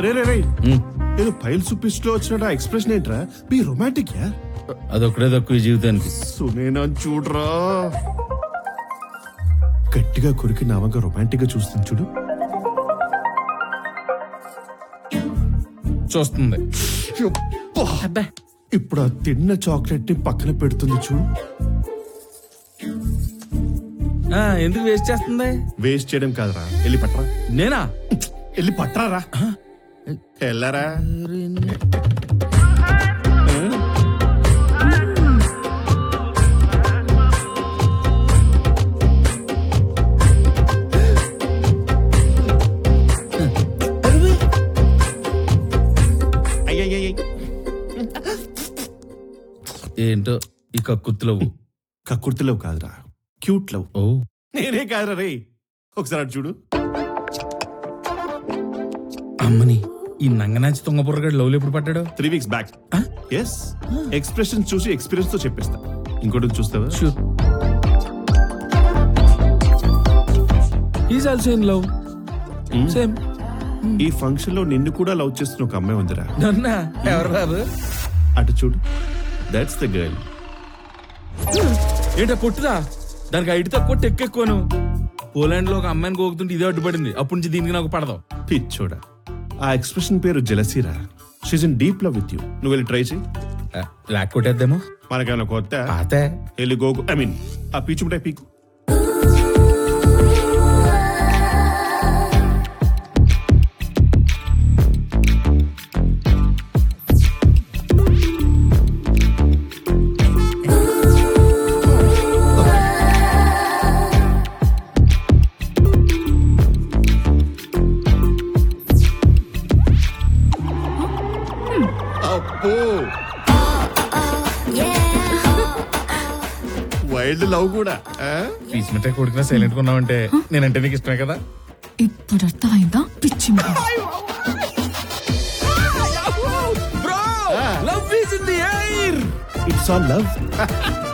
రే రే రే నేను ఫైల్ సుప్పిస్ట్ లో వచ్చిన ఎక్స్ప్రెషన్ ఏంట్రా బి రొమాంటిక్ యా అదొక్కడే తక్కువ ఈ జీవితానికి సునేనా చూడరా గట్టిగా కొరికి నావంగా రొమాంటిక్ గా చూస్తుంది చూడు చూస్తుంది అబ్బా. ఇప్పుడు ఆ తిన్న చాక్లెట్ ని పక్కన పెడుతుంది చూడు ఆ, ఎందుకు వేస్ట్ చేస్తుంది వేస్ట్ చేయడం కాదురా వెళ్ళి పట్టరా నేనా వెళ్ళి పట్టరా వెళ్ళరా అయ్యయ్యయ్య. ఏంటో ఈ కక్కుర్తిలో కక్కుర్తి లవ్ కాదురా క్యూట్ లవ్ ఓ నేనే కాదురా రే ఒకసారి అటు చూడు అమ్మని ఈ నంగనాచి తుంగపుర్రగాడు లవ్లు ఎప్పుడు పడ్డాడు three weeks back yes expression చూసి ఎక్స్పీరియన్స్ తో చెప్పేస్తా ఇంకోటి చూస్తావా sure is also in love same ఈ ఫంక్షన్ లో నిన్ను కూడా లవ్ చేస్తున్న ఒక అమ్మాయి ఉందిరా నన్నా ఎవరు రారు అటు చూడు దట్స్ ద గర్ల్ ఏంటో పొట్టుదా దానికి ఐడి తక్కువ టెక్ ఎక్కువను పోలాండ్ లో ఒక అమ్మాయిని గోకుతుంటే ఇదే అడ్డుపడింది అప్పటి నుంచి దీనికి నాకు పడదాం పిచ్చోడా ఆ ఎక్స్ప్రెషన్ పేరు జలసీరా she's in deep love with you నువ్వు వెళ్ళి ట్రై చేయి లాక్ కొట్టేద్దేమో మనకేమైనా కొత్త పాతే వెళ్ళి గోగు ఐ మీన్ ఆ పీచు ఉంటాయి పీకు అబ్బో వైల్డ్ లవ్ కూడా ఆ? పీచ్ మిఠాయి కొడుకున్నా సైలెంట్ గా ఉన్నావంటే నేనంటే నీకు ఇష్టమే కదా ఇప్పుడు అర్థమైందా పిచ్చి మొహం. Bro love is in the air it's all love